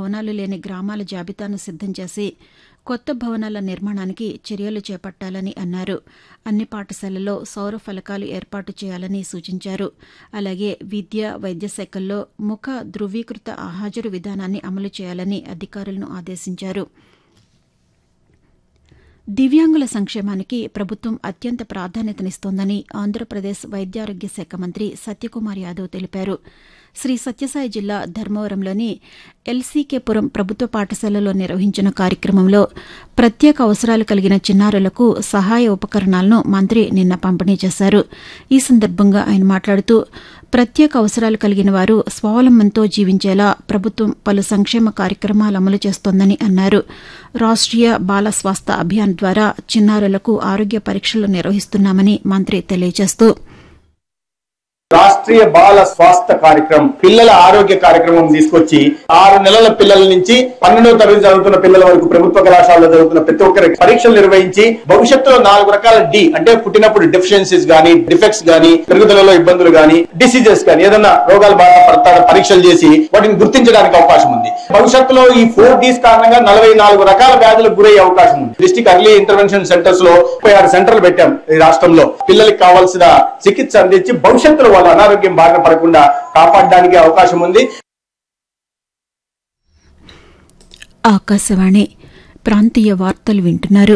భవనాలు లేని గ్రామాల జాబితాను సిద్దం చేసి కొత్త భవనాల నిర్మాణానికి చర్యలు చేపట్టాలని అన్నారు అన్ని పాఠశాలల్లో సౌర ఫలకాలు ఏర్పాటు చేయాలని సూచించారు అలాగే విద్య వైద్య శాఖల్లో ముఖ ధృవీకృత హాజరు విధానాన్ని అమలు చేయాలని అధికారులను ఆదేశించారు దివ్యాంగుల సంక్షేమానికి ప్రభుత్వం అత్యంత ప్రాధాన్యతనిస్తోందని ఆంధ్రప్రదేశ్ వైద్యారోగ్య శాఖ మంత్రి సత్యకుమార్ యాదవ్ తెలిపారు శ్రీ సత్యసాయి జిల్లా ధర్మవరంలోని ఎల్సీకేపురం ప్రభుత్వ పాఠశాలలో నిర్వహించిన కార్యక్రమంలో ప్రత్యేక అవసరాలు కలిగిన చిన్నారులకు సహాయ ఉపకరణాలను మంత్రి నిన్న పంపిణీ చేశారు ఈ సందర్భంగా ఆయన మాట్లాడుతూ ప్రత్యేక అవసరాలు కలిగిన వారు స్వావలంబనతో జీవించేలా ప్రభుత్వం పలు సంక్షేమ కార్యక్రమాలు అమలు చేస్తోందని అన్నారు రాష్ట్రీయ బాల స్వాస్థ్య అభియాన్ ద్వారా చిన్నారులకు ఆరోగ్య పరీక్షలు నిర్వహిస్తున్నామని మంత్రి తెలియజేస్తూ రాష్ట్రీయ బాల స్వాస్థ్య కార్యక్రమం పిల్లల ఆరోగ్య కార్యక్రమం తీసుకొచ్చి ఆరు నెలల పిల్లల నుంచి పన్నెండవ తరగతి చదువుతున్న పిల్లల వరకు ప్రభుత్వ కళాశాలలో చదువుతున్న ప్రతి ఒక్కరికి పరీక్షలు నిర్వహించి భవిష్యత్తులో నాలుగు రకాల డి అంటే పుట్టినప్పుడు డెఫిషియన్సీస్ గానీ డిఫెక్ట్స్ గానీ పెరుగుదలలో ఇబ్బందులు గానీ డిసీజెస్ గానీ ఏదైనా రోగాల బారిన పడతాడ పరీక్షలు చేసి వాటిని గుర్తించడానికి అవకాశం ఉంది భవిష్యత్తులో ఈ ఫోర్ డీస్ కారణంగా నలభై నాలుగు రకాల వ్యాధులకు గురయ్యే అవకాశం ఉంది డిస్టిక్ అర్లీ ఇంటర్వెన్షన్ సెంటర్స్ లో ముప్పై ఆరు సెంటర్లు పెట్టాం ఈ రాష్ట్రంలో పిల్లలకి కావాల్సిన చికిత్స అందించి భవిష్యత్తులో వాళ్ళు అనారోగ్యం బారిన పడకుండా కాపాడడానికి అవకాశం ఉంది ఆకాశవాణి ప్రాంతీయ వార్తలు వింటున్నారు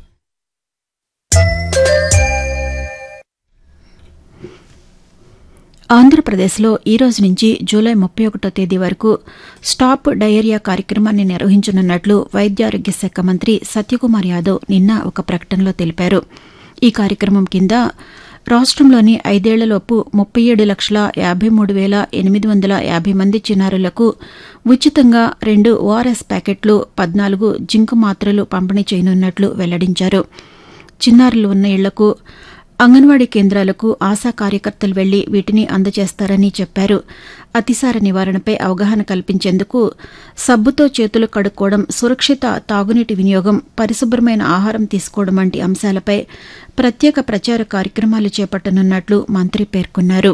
ఆంధ్రప్రదేశ్లో ఈ రోజు నుంచి జూలై ముప్పై ఒకటో తేదీ వరకు స్టాప్ డయేరియా కార్యక్రమాన్ని నిర్వహించనున్నట్లు వైద్యారోగ్య శాఖ మంత్రి సత్యకుమార్ యాదవ్ నిన్న ఒక ప్రకటనలో తెలిపారు ఈ కార్యక్రమం కింద రాష్టంలోని ఐదేళ్లలోపు ముప్పై ఏడు లక్షల యాభై మూడు వేల ఎనిమిది వందల యాభై మంది చిన్నారులకు ఉచితంగా రెండు ఓఆర్ఎస్ ప్యాకెట్లు పద్నాలుగు జింక్ మాత్రలు పంపిణీ చేయనున్నట్లు వెల్లడించారు చిన్నారులు ఉన్న ఇళ్లకు అంగన్వాడీ కేంద్రాలకు ఆశా కార్యకర్తలు వెళ్లి వీటిని అందజేస్తారని చెప్పారు అతిసార నివారణపై అవగాహన కల్పించేందుకు సబ్బుతో చేతులు కడుక్కోవడం సురక్షిత తాగునీటి వినియోగం పరిశుభ్రమైన ఆహారం తీసుకోవడం వంటి అంశాలపై ప్రత్యేక ప్రచార కార్యక్రమాలు చేపట్టనున్నట్లు మంత్రి పేర్కొన్నారు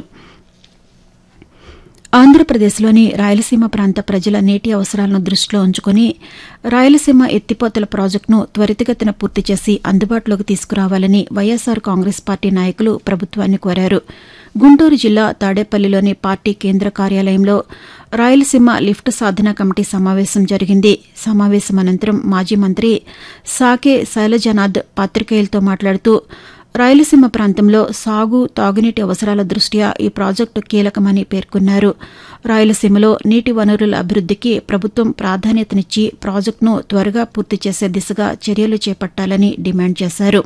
ఆంధ్రప్రదేశ్లోని రాయలసీమ ప్రాంత ప్రజల నీటి అవసరాలను దృష్టిలో ఉంచుకుని రాయలసీమ ఎత్తిపోతల ప్రాజెక్టును త్వరితగతిన పూర్తి చేసి అందుబాటులోకి తీసుకురావాలని వైఎస్సార్ కాంగ్రెస్ పార్టీ నాయకులు ప్రభుత్వాన్ని కోరారు గుంటూరు జిల్లా తాడేపల్లిలోని పార్టీ కేంద్ర కార్యాలయంలో రాయలసీమ లిఫ్ట్ సాధన కమిటీ సమావేశం జరిగింది సమావేశం అనంతరం మాజీ మంత్రి సాకే శైలజనాథ్ పాతికేయులతో మాట్లాడుతూ రాయలసీమ ప్రాంతంలో సాగు తాగునీటి అవసరాల దృష్ట్యా ఈ ప్రాజెక్టు కీలకమని పేర్కొన్నారు రాయలసీమలో నీటి వనరుల అభివృద్దికి ప్రభుత్వం ప్రాధాన్యతనిచ్చి ప్రాజెక్టును త్వరగా పూర్తి చేసే దిశగా చర్యలు చేపట్టాలని డిమాండ్ చేశారు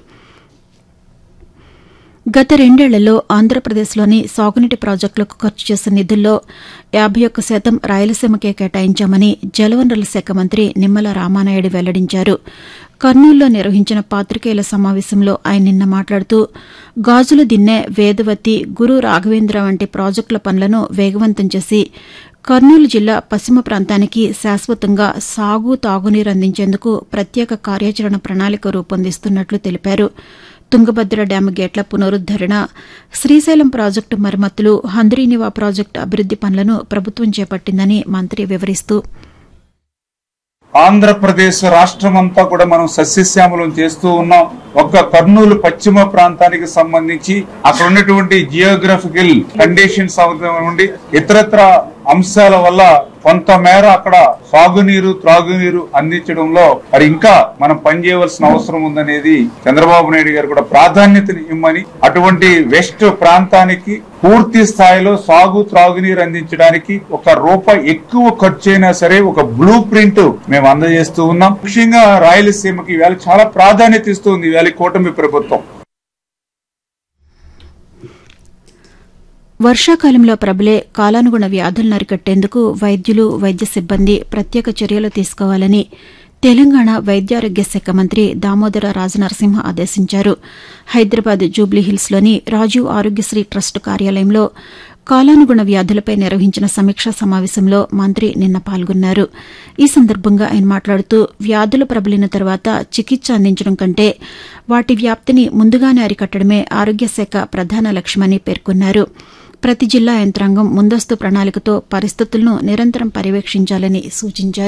గత రెండేళ్లలో ఆంధ్రప్రదేశ్లోని సాగునీటి ప్రాజెక్టులకు ఖర్చు చేసిన నిధుల్లో యాబై ఒక్క శాతం రాయలసీమకే కేటాయించామని జలవనరుల శాఖ మంత్రి నిమ్మల రామానాయుడు వెల్లడించారు కర్నూలులో నిర్వహించిన పాతికేయుల సమావేశంలో ఆయన నిన్న మాట్లాడుతూ గాజుల దిన్నె వేదవతి గురు రాఘవేంద్ర వంటి ప్రాజెక్టుల పనులను వేగవంతం చేసి కర్నూలు జిల్లా పశ్చిమ ప్రాంతానికి శాశ్వతంగా సాగు తాగునీరు అందించేందుకు ప్రత్యేక కార్యాచరణ ప్రణాళిక రూపొందిస్తున్నట్లు తెలిపారు తుంగభద్ర డ్యాము గేట్ల పునరుద్దరణ శ్రీశైలం ప్రాజెక్టు మరమ్మతులు హంద్రీనివా ప్రాజెక్టు అభివృద్ది పనులను ప్రభుత్వం చేపట్టిందని మంత్రి వివరిస్తూ ఆంధ్రప్రదేశ్ రాష్ట్రమంతా కూడా మనం సస్యశ్యామలం చేస్తూ ఉన్నాం ఒక్క కర్నూలు పశ్చిమ ప్రాంతానికి సంబంధించి అక్కడ ఉన్నటువంటి జియోగ్రఫికల్ కండిషన్స్ నుండి ఇతరత్ర అంశాల వల్ల కొంతమేర అక్కడ సాగునీరు త్రాగునీరు అందించడంలో మరి ఇంకా మనం పనిచేయవలసిన అవసరం ఉందనేది చంద్రబాబు నాయుడు గారు కూడా ప్రాధాన్యతని ఇమ్మని అటువంటి వెస్ట్ ప్రాంతానికి పూర్తి స్థాయిలో సాగు త్రాగునీరు అందించడానికి ఒక రూపాయి ఎక్కువ ఖర్చు అయినా సరే ఒక బ్లూ ప్రింట్ మేము అందజేస్తూ ఉన్నాం ముఖ్యంగా రాయలసీమకి ఇవాళ చాలా ప్రాధాన్యత ఇస్తుంది ఇవాళ కూటమి ప్రభుత్వం వర్షాకాలంలో ప్రబలే కాలానుగుణ వ్యాధులను అరికట్టేందుకు వైద్యులు వైద్య సిబ్బంది ప్రత్యేక చర్యలు తీసుకోవాలని తెలంగాణ వైద్యారోగ్య శాఖ మంత్రి దామోదర రాజనరసింహ ఆదేశించారు హైదరాబాద్ జూబ్లీహిల్స్లోని రాజీవ్ ఆరోగ్యశ్రీ ట్రస్ట్ కార్యాలయంలో కాలానుగుణ వ్యాధులపై నిర్వహించిన సమీక్షా సమావేశంలో మంత్రి నిన్న పాల్గొన్నారు ఈ సందర్భంగా ఆయన మాట్లాడుతూ వ్యాధులు ప్రబలిన తర్వాత చికిత్స అందించడం కంటే వాటి వ్యాప్తిని ముందుగానే అరికట్టడమే ఆరోగ్య శాఖ ప్రధాన లక్ష్యమని పేర్కొన్నారు ప్రతి జిల్లా యంత్రాంగం ముందస్తు ప్రణాళికతో పరిస్థితులను నిరంతరం పర్యవేక్షించాలని సూచించారు